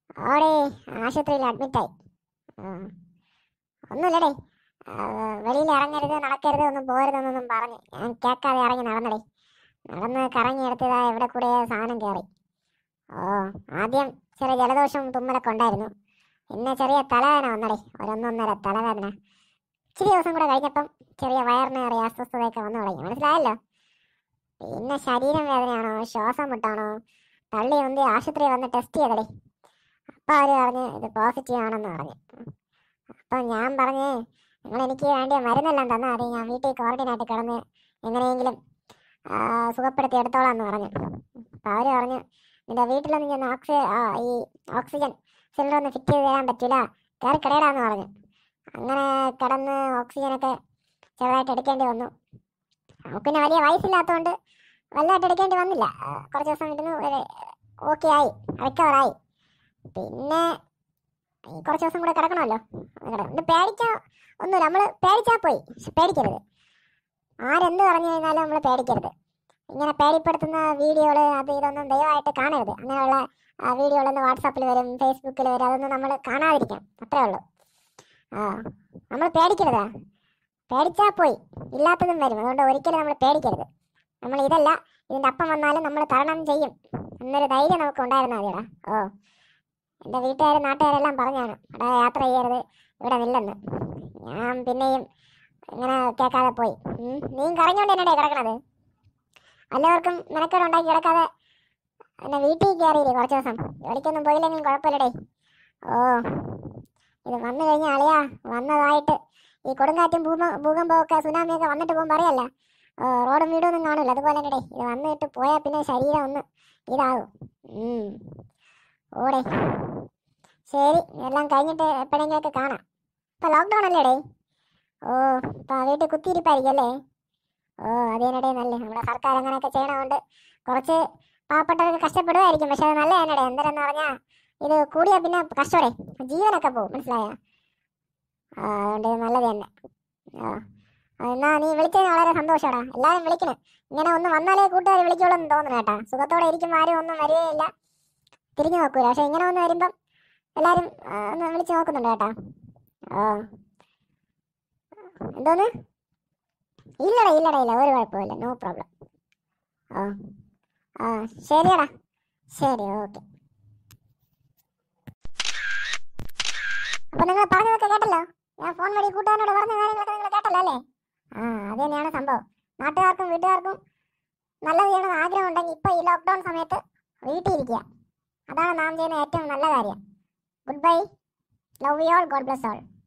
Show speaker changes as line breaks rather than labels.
ഓടെ ആശുപത്രിയിൽ അഡ്മിറ്റായി ഒന്നുമില്ലടേ ആ, വെളിയിൽ ഇറങ്ങരുത് നടക്കരുത് ഒന്നും പോരുതെന്നൊന്നും പറഞ്ഞു ഞാൻ കേൾക്കാതെ ഇറങ്ങി നടന്നടേ നടന്ന് കറങ്ങിയെടുത്തതാ എവിടെ കൂടെ സാധനം കയറി ഓ ആദ്യം ചെറിയ ജലദോഷം തുമ്മലൊക്കെ ഉണ്ടായിരുന്നു പിന്നെ ചെറിയ തലവേദന വന്നടേ ഒരൊന്നൊന്നര തലവേദന ഇച്ചിരി ദിവസം കൂടെ കഴിഞ്ഞപ്പം ചെറിയ വയറിന് ചെറിയ അസ്വസ്ഥതയൊക്കെ വന്നു തുടങ്ങി മനസ്സിലായല്ലോ പിന്നെ ശരീരം വേദനയാണോ ശ്വാസം മുട്ടാണോ തള്ളി ഒന്ന് ആശുപത്രി വന്ന് ടെസ്റ്റ് ചെയ്തടേ അപ്പം അവർ പറഞ്ഞ് ഇത് പോസിറ്റീവ് ആണെന്ന് പറഞ്ഞു അപ്പം ഞാൻ പറഞ്ഞ് നിങ്ങൾ എനിക്ക് വേണ്ടിയ മരുന്നെല്ലാം തന്നാൽ മതി ഞാൻ വീട്ടിൽ ക്വാറന്റൈനായിട്ട് കിടന്ന് എങ്ങനെയെങ്കിലും ആ, സുഖപ്പെടുത്തി എടുത്തോളാം എന്ന് പറഞ്ഞു അപ്പം അവർ പറഞ്ഞു നിന്റെ വീട്ടിലൊന്നും ഞാൻ ഓക്സി ആ, ഈ ഓക്സിജൻ സിലിണ്ടർ ഒന്നും ഫിറ്റ് ചെയ്ത് തരാൻ പറ്റില്ല കയറി കിടയിടാന്ന് പറഞ്ഞു അങ്ങനെ കിടന്ന് ഓക്സിജനൊക്കെ ചെറുതായിട്ട് എടുക്കേണ്ടി വന്നു നമുക്ക് പിന്നെ വലിയ വയസ്സില്ലാത്തതുകൊണ്ട് വലുതായിട്ട് എടുക്കേണ്ടി വന്നില്ല ആ, കുറച്ച് ദിവസം ഇരുന്ന് ഓക്കെ ആയി റിക്കവറായി പിന്നെ ഈ കുറച്ച് ദിവസം കൂടെ കിടക്കണമല്ലോ കിടന്നു പേടിച്ചാ ഒന്നുമില്ല നമ്മൾ പേടിച്ചാൽ പോയി പക്ഷെ പേടിക്കരുത് ആരെന്ത് പറഞ്ഞു കഴിഞ്ഞാലും നമ്മൾ പേടിക്കരുത് ഇങ്ങനെ പേടിപ്പെടുത്തുന്ന വീഡിയോകൾ അത് ഇതൊന്നും ദയവായിട്ട് കാണരുത് അങ്ങനെയുള്ള വീഡിയോകളൊന്നും വാട്സാപ്പിൽ വരും ഫേസ്ബുക്കിൽ വരും അതൊന്നും നമ്മൾ കാണാതിരിക്കാം അത്രേ ഉള്ളൂ ആ നമ്മൾ പേടിക്കരുതാ പേടിച്ചാൽ പോയി ഇല്ലാത്തതും വരും അതുകൊണ്ട് ഒരിക്കലും നമ്മൾ പേടിക്കരുത് നമ്മൾ ഇതല്ല ഇതിൻ്റെ അപ്പം വന്നാലും നമ്മൾ തരണം ചെയ്യും എന്നൊരു ധൈര്യം നമുക്ക് ഉണ്ടായിരുന്നാൽ മതിയടാ ഓ എൻ്റെ വീട്ടുകാരും നാട്ടുകാരെല്ലാം പറഞ്ഞാണ് അവിടെ യാത്ര ചെയ്യരുത് ഇവിടെ നില്ലെന്ന് ഞാൻ പിന്നെയും ഇങ്ങനെ കേൾക്കാതെ പോയി ഉം. നീയും കറങ്ങിയോണ്ട് എന്നടേ കിടക്കണത് എല്ലാവർക്കും മെനക്കേട് ഉണ്ടാക്കി കിടക്കാതെ എന്നെ വീട്ടിൽ കയറിയില്ലേ കുറച്ച് ദിവസം ജോലിക്കൊന്നും പോയില്ലെങ്കിലും കുഴപ്പമില്ലടേ ഓ ഇത് വന്നു കഴിഞ്ഞാൽ അളിയാ വന്നതായിട്ട് ഈ കൊടുങ്കാറ്റും ഭൂമ ഭൂകമ്പമൊക്കെ സുനാമിയൊക്കെ വന്നിട്ട് പോകുമ്പോൾ അറിയല്ല ഓ, റോഡും വീടും ഒന്നും കാണില്ല അതുപോലെ തന്നെ ഇത് വന്നിട്ട് പോയാൽ പിന്നെ ശരീരം ഒന്ന് ഇതാകും ഉം. ഓടെ ശരി എല്ലാം കഴിഞ്ഞിട്ട് എപ്പോഴെങ്കിലൊക്കെ കാണാം ഇപ്പം ലോക്ക്ഡൗൺ അല്ലേ ഡേ ഓ ഇപ്പം വീട്ടിൽ കുത്തിയിരിപ്പായിരിക്കും അല്ലേ ഓ അതേനടേ നല്ല നമ്മുടെ സർക്കാർ അങ്ങനെയൊക്കെ ചെയ്യണതുകൊണ്ട് കുറച്ച് പാവപ്പെട്ടവർക്ക് കഷ്ടപ്പെടുമായിരിക്കും പക്ഷെ അത് നല്ല തന്നെടേ എന്തിനെന്ന് പറഞ്ഞാൽ ഇത് കൂടിയാൽ പിന്നെ കഷ്ടമേ ജീവനൊക്കെ പോകും മനസ്സിലായോ ആ അതുകൊണ്ട് ഇത് നല്ലത് തന്നെ ആ ആ, എന്നാ നീ വിളിച്ചതിന് വളരെ സന്തോഷമാടാ എല്ലാവരും വിളിക്കണം ഇങ്ങനെ ഒന്ന് വന്നാലേ കൂട്ടുകാർ വിളിച്ചോളൂ എന്ന് തോന്നുന്നു കേട്ടാ സുഖത്തോടെ ഇരിക്കുമ്പോൾ ആരും ഒന്നും വരികയില്ല തിരിഞ്ഞു നോക്കൂല പക്ഷെ ഇങ്ങനെ ഒന്ന് വരുമ്പം എല്ലാവരും ആ, ഒന്ന് വിളിച്ച് നോക്കുന്നുണ്ട് കേട്ടാ ആ എന്തോന്ന് ഇല്ലടാ ഇല്ലടാ ഇല്ല ഒരു കുഴപ്പമില്ല നോ പ്രോബ്ലം ആ ആ ശരിയടാ ശരി ഓക്കെ അപ്പൊ നിങ്ങൾ പറഞ്ഞതൊക്കെ കേട്ടല്ലോ ഞാൻ ഫോൺ വഴി കൂട്ടുകാരനോട് പറഞ്ഞ കാര്യങ്ങളൊക്കെ നിങ്ങൾ കേട്ടല്ലോ അല്ലേ ആ അത് തന്നെയാണ് സംഭവം നാട്ടുകാർക്കും വീട്ടുകാർക്കും നല്ലത് ചെയ്യണമെന്ന് ആഗ്രഹം ഉണ്ടെങ്കിൽ ഇപ്പോൾ ഈ ലോക്ക്ഡൗൺ സമയത്ത് വീട്ടിൽ ഇരിക്കുക അതാണ് നാം ചെയ്യുന്ന ഏറ്റവും നല്ല കാര്യം good bye love you all God bless all